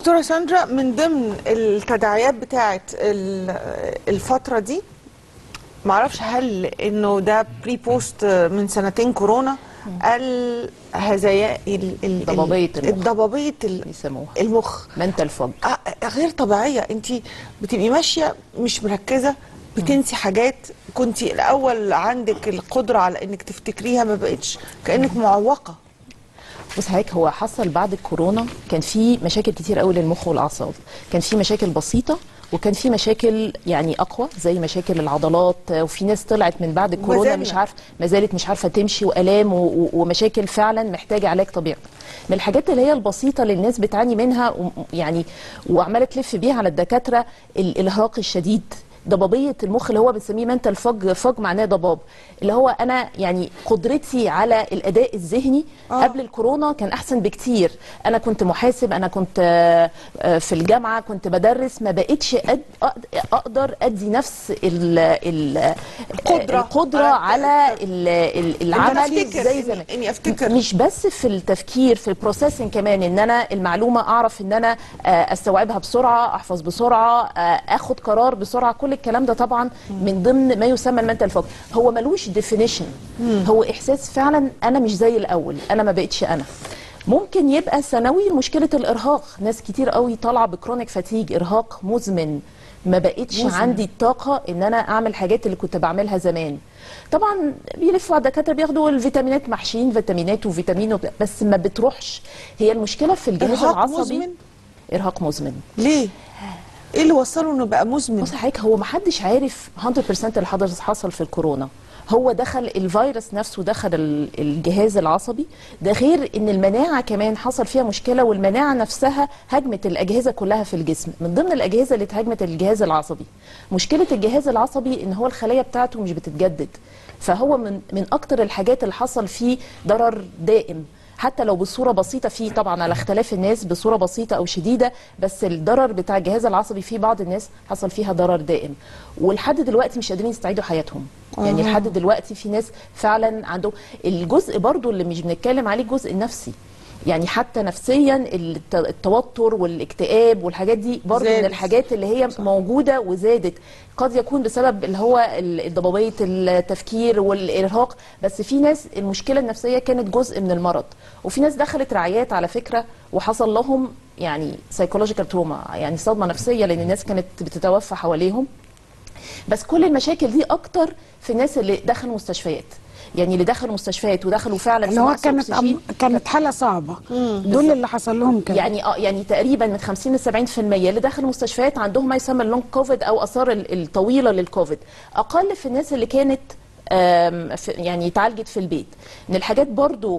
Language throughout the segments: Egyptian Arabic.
دكتوره ساندرا من ضمن التداعيات بتاعه ال- الفتره دي معرفش هل انه ده بري بوست من سنتين كورونا الهزايا ال- ال- ضبابية المخ. الضبابيه ال- بيسموها المخ منتال فوج آه، غير طبيعيه انت بتبقي ماشيه مش مركزه بتنسي حاجات كنت الاول عندك القدره على انك تفتكريها ما بقتش كانك معوقه بص حضرتك هو حصل بعد الكورونا كان في مشاكل كتير قوي للمخ والاعصاب كان في مشاكل بسيطه وكان في مشاكل يعني اقوى زي مشاكل العضلات آه، وفي ناس طلعت من بعد الكورونا وزلنا. مش عارف ما زالت مش عارفه تمشي والام و- و- ومشاكل فعلا محتاجه علاج طبيعي من الحاجات اللي هي البسيطه اللي الناس بتعاني منها و- يعني وعماله تلف بيها على الدكاتره ال- الارهاق الشديد ضبابيه المخ اللي هو بنسميه منتال فج فج معناه ضباب اللي هو انا يعني قدرتي على الاداء الذهني آه. قبل الكورونا كان احسن بكتير انا كنت محاسب انا كنت آه، آه، في الجامعه كنت بدرس ما بقتش أد- أقد- اقدر ادي نفس ال ال القدرة. القدره آه. على ال- ال- العمل أفتكر زي إني- زمان إني أفتكر. مش بس في التفكير في البروسيسنج كمان ان انا المعلومه اعرف ان انا آه، استوعبها بسرعه احفظ بسرعه آه، اخد قرار بسرعه كل الكلام ده طبعا من ضمن ما يسمى المنتال فوق هو ملوش ديفينيشن هو احساس فعلا انا مش زي الاول انا ما بقتش انا ممكن يبقى ثانوي مشكله الارهاق ناس كتير قوي طالعه بكرونيك فاتيج ارهاق مزمن ما بقتش مزمن. عندي الطاقه ان انا اعمل حاجات اللي كنت بعملها زمان طبعا بيلفوا على الدكاتره بياخدوا الفيتامينات محشين فيتامينات وفيتامين وبتاع، بس ما بتروحش هي المشكله في الجهاز إرهاق العصبي مزمن؟ ارهاق مزمن ليه ايه اللي وصله انه بقى مزمن بص حضرتك هو ما حدش عارف 100% اللي حدث حصل في الكورونا هو دخل الفيروس نفسه دخل ال- الجهاز العصبي ده غير ان المناعه كمان حصل فيها مشكله والمناعه نفسها هجمت الاجهزه كلها في الجسم من ضمن الاجهزه اللي اتهاجمت الجهاز العصبي مشكله الجهاز العصبي ان هو الخلايا بتاعته مش بتتجدد فهو من من اكتر الحاجات اللي حصل فيه ضرر دائم حتى لو بصوره بسيطه فيه طبعا على اختلاف الناس بصوره بسيطه او شديده بس الضرر بتاع الجهاز العصبي في بعض الناس حصل فيها ضرر دائم ولحد دلوقتي مش قادرين يستعيدوا حياتهم يعني آه. لحد دلوقتي في ناس فعلا عندهم الجزء برضو اللي مش بنتكلم عليه الجزء النفسي يعني حتى نفسيا الت- التوتر والاكتئاب والحاجات دي برضو زادت. من الحاجات اللي هي صح. موجوده وزادت قد يكون بسبب اللي هو ال- ضبابيه التفكير والارهاق بس في ناس المشكله النفسيه كانت جزء من المرض وفي ناس دخلت رعايات على فكره وحصل لهم يعني سايكولوجيكال تروما يعني صدمه نفسيه لان الناس كانت بتتوفى حواليهم بس كل المشاكل دي اكتر في الناس اللي دخلوا مستشفيات يعني اللي دخلوا مستشفيات ودخلوا فعلا اللي هو نقص كانت أكسجين. أم... كانت حاله صعبه دول اللي حصل لهم كده يعني اه يعني تقريبا من 50 ل 70% اللي دخلوا مستشفيات عندهم ما يسمى اللونج كوفيد او اثار ال- الطويله للكوفيد اقل في الناس اللي كانت آم، في- يعني اتعالجت في البيت من الحاجات برضو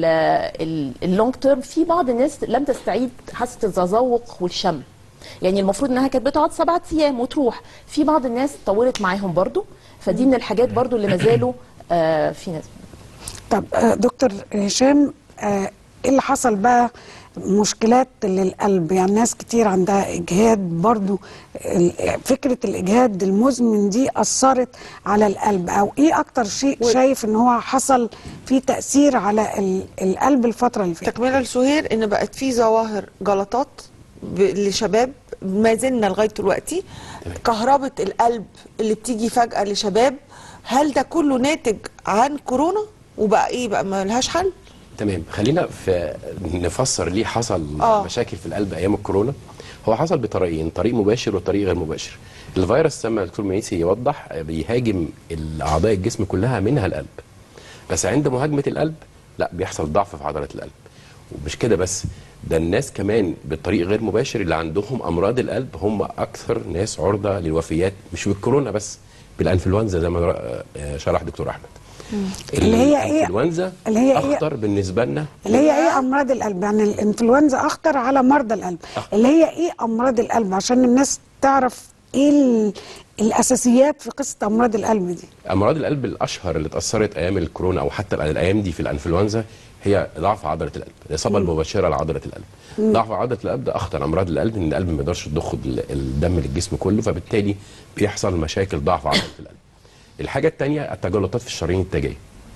اللونج تيرم في بعض الناس لم تستعيد حاسه التذوق والشم يعني المفروض انها كانت بتقعد سبعة ايام وتروح في بعض الناس طولت معاهم برضو فدي من الحاجات برضو اللي ما زالوا آه، في ناس طب آه، دكتور هشام آه، ايه اللي حصل بقى مشكلات للقلب يعني ناس كتير عندها اجهاد برضو ال- فكره الاجهاد المزمن دي اثرت على القلب او ايه اكتر شيء و- شايف ان هو حصل فيه تاثير على ال- القلب الفتره اللي فاتت تكمله لسهير ان بقت في ظواهر جلطات ب- لشباب ما زلنا لغايه دلوقتي كهربة القلب اللي بتيجي فجأة لشباب هل ده كله ناتج عن كورونا وبقى ايه بقى ما لهاش حل تمام خلينا في نفسر ليه حصل آه. مشاكل في القلب ايام الكورونا هو حصل بطريقين طريق مباشر وطريق غير مباشر الفيروس زي ما الدكتور ميسي يوضح بيهاجم الاعضاء الجسم كلها منها القلب بس عند مهاجمه القلب لا بيحصل ضعف في عضله القلب ومش كده بس ده الناس كمان بالطريق غير مباشر اللي عندهم امراض القلب هم اكثر ناس عرضه للوفيات مش بالكورونا بس بالانفلونزا زي ما آه، شرح دكتور احمد اللي هي إيه؟ الانفلونزا اللي هي إيه؟ اخطر بالنسبه لنا اللي هي ايه امراض القلب يعني الانفلونزا اخطر على مرضى القلب اللي هي ايه امراض القلب عشان الناس تعرف ايه ال- الاساسيات في قصه امراض القلب دي امراض القلب الاشهر اللي اتاثرت ايام الكورونا او حتى الايام دي في الانفلونزا هي ضعف عضله القلب الاصابه المباشره لعضله القلب ضعف عضله القلب ده اخطر امراض القلب ان القلب ما يقدرش يضخ ال- الدم للجسم كله فبالتالي بيحصل مشاكل ضعف عضله القلب الحاجه الثانيه التجلطات في الشرايين التاجيه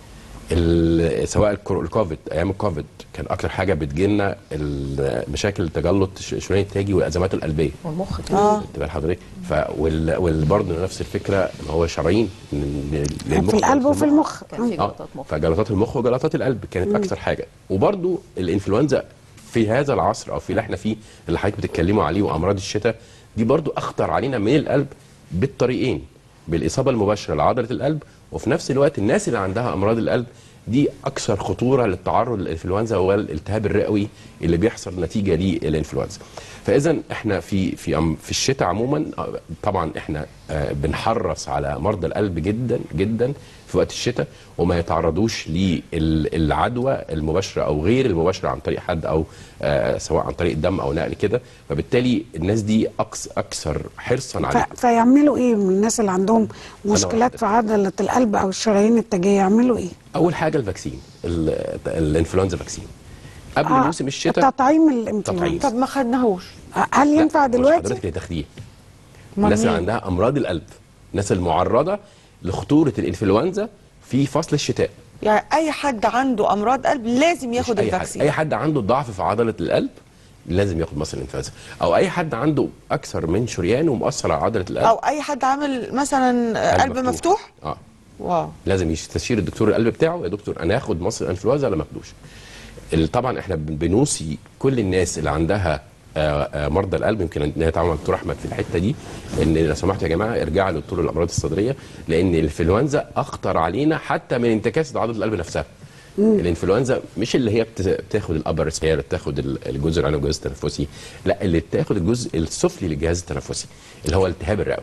ال- سواء الكرو- الكوفيد ايام الكوفيد كان اكتر حاجه بتجيلنا المشاكل التجلط الش- الشريان التاجي والازمات القلبيه والمخ اه خدت بال حضرتك ف وال... وبرضه نفس الفكره ان هو شرايين ل- للمخ في القلب وفي المخ كان في اه جلطات مخ فجلطات المخ وجلطات القلب كانت اكتر حاجه وبرضو الانفلونزا في هذا العصر او في اللي احنا فيه اللي حضرتك بتتكلموا عليه وامراض الشتاء دي برضو اخطر علينا من القلب بالطريقين بالاصابه المباشره لعضله القلب وفي نفس الوقت الناس اللي عندها امراض القلب دي اكثر خطوره للتعرض للانفلونزا والالتهاب الرئوي اللي بيحصل نتيجه للانفلونزا فاذا احنا في في أم- في الشتاء عموما آه، طبعا احنا آه، بنحرص على مرضى القلب جدا جدا في وقت الشتاء وما يتعرضوش للعدوى المباشره او غير المباشره عن طريق حد او آه، سواء عن طريق دم او نقل كده فبالتالي الناس دي أكس اكثر حرصا عليه ف- فيعملوا ايه من الناس اللي عندهم مشكلات في عضله القلب او الشرايين التاجيه يعملوا ايه؟ اول حاجه الفاكسين ال- الانفلونزا فاكسين قبل آه، موسم الشتاء تطعيم الانفلونزا طب ما خدناهوش هل ينفع لا، مش دلوقتي؟ حضرتك اللي تاخديه أمال الناس اللي مين؟ عندها امراض القلب الناس المعرضه لخطوره الانفلونزا في فصل الشتاء يعني اي حد عنده امراض قلب لازم مش ياخد اي حد الفاكسين اي حد عنده ضعف في عضله القلب لازم ياخد مصل الانفلونزا او اي حد عنده اكثر من شريان ومؤثر على عضله القلب او اي حد عامل مثلا قلب مفتوح اه واو لازم يستشير الدكتور القلب بتاعه يا دكتور انا هاخد مصل الانفلونزا ولا ما اخدوش ال- طبعا احنا بن- بنوصي كل الناس اللي عندها آه، آه، مرضى القلب يمكن ان هي تعمل دكتور احمد في الحته دي ان لو سمحتوا يا جماعه ارجعوا لدكتور الامراض الصدريه لان الانفلونزا اخطر علينا حتى من انتكاسه عضله القلب نفسها الانفلونزا مش اللي هي بت- بتاخد الابر هي اللي بتاخد ال- الجزء العلوي والجهاز التنفسي لا اللي بتاخد الجزء السفلي للجهاز التنفسي اللي هو الالتهاب الرئوي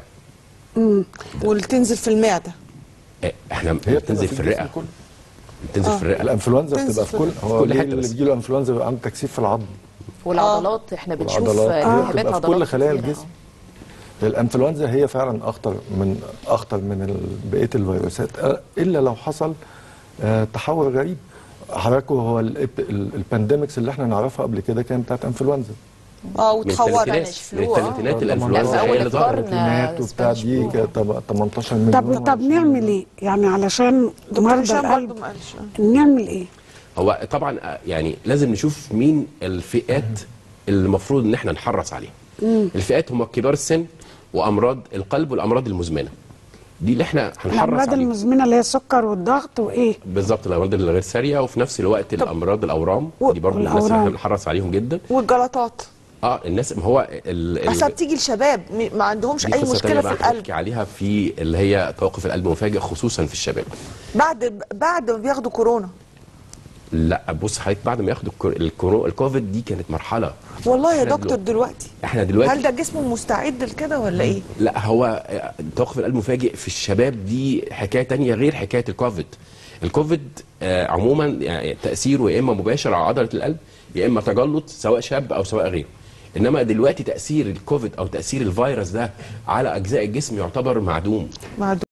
وتنزل في المعده آه، احنا هي بتنزل في الرئه كله بتنزل في الرئه الانفلونزا تنزل بتبقى في في كل في هو كل ليه حتة اللي بس. بيجيله انفلونزا بيبقى عنده تكثيف في العظم والعضلات احنا بنشوف والعضلات آه، هي التهابات بتبقى في عضلات كل خلايا كتيرة. الجسم الانفلونزا هي فعلا اخطر من اخطر من ال- بقيه الفيروسات آه، الا لو حصل آه، تحول غريب حضراتكم هو الإب- ال- البانديميكس اللي احنا نعرفها قبل كده كانت بتاعت انفلونزا اه من وتحورت الثلاثينات مش من فلو، آه. الثلاثينات طبعاً. الانفلونزا لا، في هي أول اللي ظهرت القرن. الثلاثينات وبتاع سبانيش دي فلو. كانت طب- 18 مليون طب طب نعمل ايه؟ يعني علشان دكتور مرضى هشام برضه القلب ما قالش نعمل ايه؟ هو طبعا آه، يعني لازم نشوف مين الفئات اللي المفروض ان احنا نحرص عليها الفئات هم كبار السن وامراض القلب والامراض المزمنه دي اللي احنا هنحرص الامراض عليها المزمنه اللي هي السكر والضغط وايه؟ بالظبط الامراض الغير ساريه وفي نفس الوقت الامراض الاورام و- دي برضه الناس اللي والأورام. احنا بنحرص عليهم جدا والجلطات اه الناس ما هو ال ال- اصلا بتيجي الشباب م- ما عندهمش دي اي قصة مشكله تانية في بقى القلب هنحكي عليها في اللي هي توقف القلب مفاجئ خصوصا في الشباب بعد بعد ما بياخدوا كورونا لا بص حضرتك بعد ما ياخدوا الكور- الكورو الكوفيد دي كانت مرحله والله يا إحنا دكتور دلوقتي- دلوقتي احنا دلوقتي هل ده جسمه مستعد لكده ولا ايه؟ لا هو توقف القلب مفاجئ في الشباب دي حكايه تانية غير حكايه الكوفيد الكوفيد آه عموما يعني تاثيره يا اما مباشر على عضله القلب يا اما تجلط سواء شاب او سواء غيره انما دلوقتي تاثير الكوفيد او تاثير الفيروس ده على اجزاء الجسم يعتبر معدوم مع